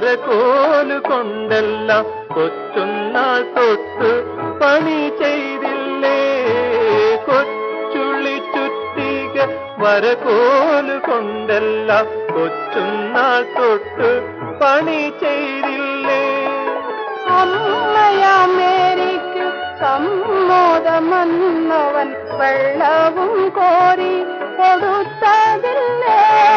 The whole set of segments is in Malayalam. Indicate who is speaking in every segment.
Speaker 1: വരകോല് കൊണ്ടെല്ലാം കൊച്ചുനാൾ തൊട്ട് പണി ചെയ്തില്ലേ കൊച്ചുള്ളി ചുറ്റിക വരകോല് കൊണ്ടെല്ലാം കൊച്ചുനാൾ തൊട്ട് പണി ചെയ്തില്ലേ
Speaker 2: അമ്മയാമേരിക്കു സമ്മോദമന്നവൻ വെള്ളവും കോരി കൊടുത്തതില്ലേ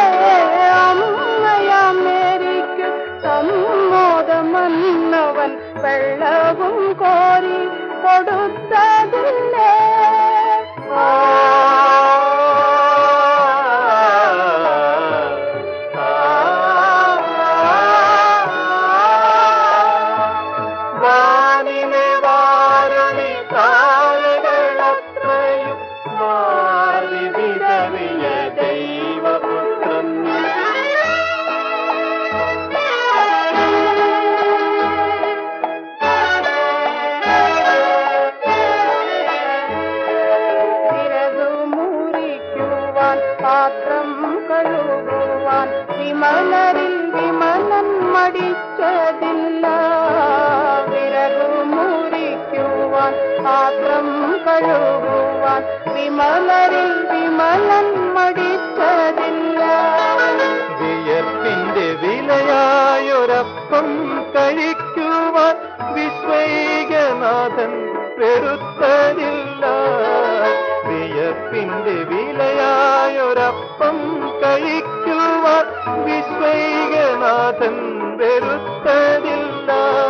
Speaker 2: അമ്മയാമേരിക്കു സമ്മോദമന്നവൻ വെള്ളവും കോരി കൊടുത്തതില്ലേ
Speaker 1: വാനിലെ വാരണി താരകളത്രയും മാറി വിതറിയ ദൈവപുത്രൻ
Speaker 2: വിരതു മുറിക്കുവാൻ പാത്രം കഴുകുവാൻ വിമലരിൽ വിമലൻ മടിച്ചതില്ല വിരതു മുറിക്കുവാൻ പാത്രം കഴുകുവാൻ വിമലരിൽ വിമലൻ മടിച്ചതില്ല
Speaker 1: വിയർപ്പിന്റെ വിലയായൊരപ്പം കഴിക്കുവാൻ വിശ്വൈകനാഥൻ വെറുത്തതില്ല വിയർപ്പിന്റെ വിലയായൊരപ്പം കഴിക്കുവാൻ വിശ്വൈകനാഥൻ വെറുത്തതില്ല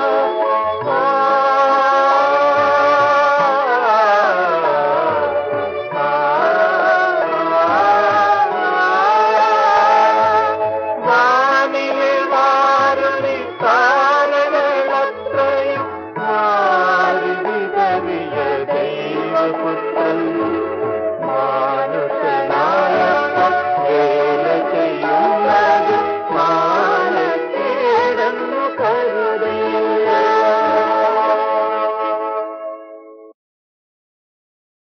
Speaker 1: വാനിലെ വാരുണി താരകളത്രയും മാറി വിതറിയ ദൈവപുത്രൻ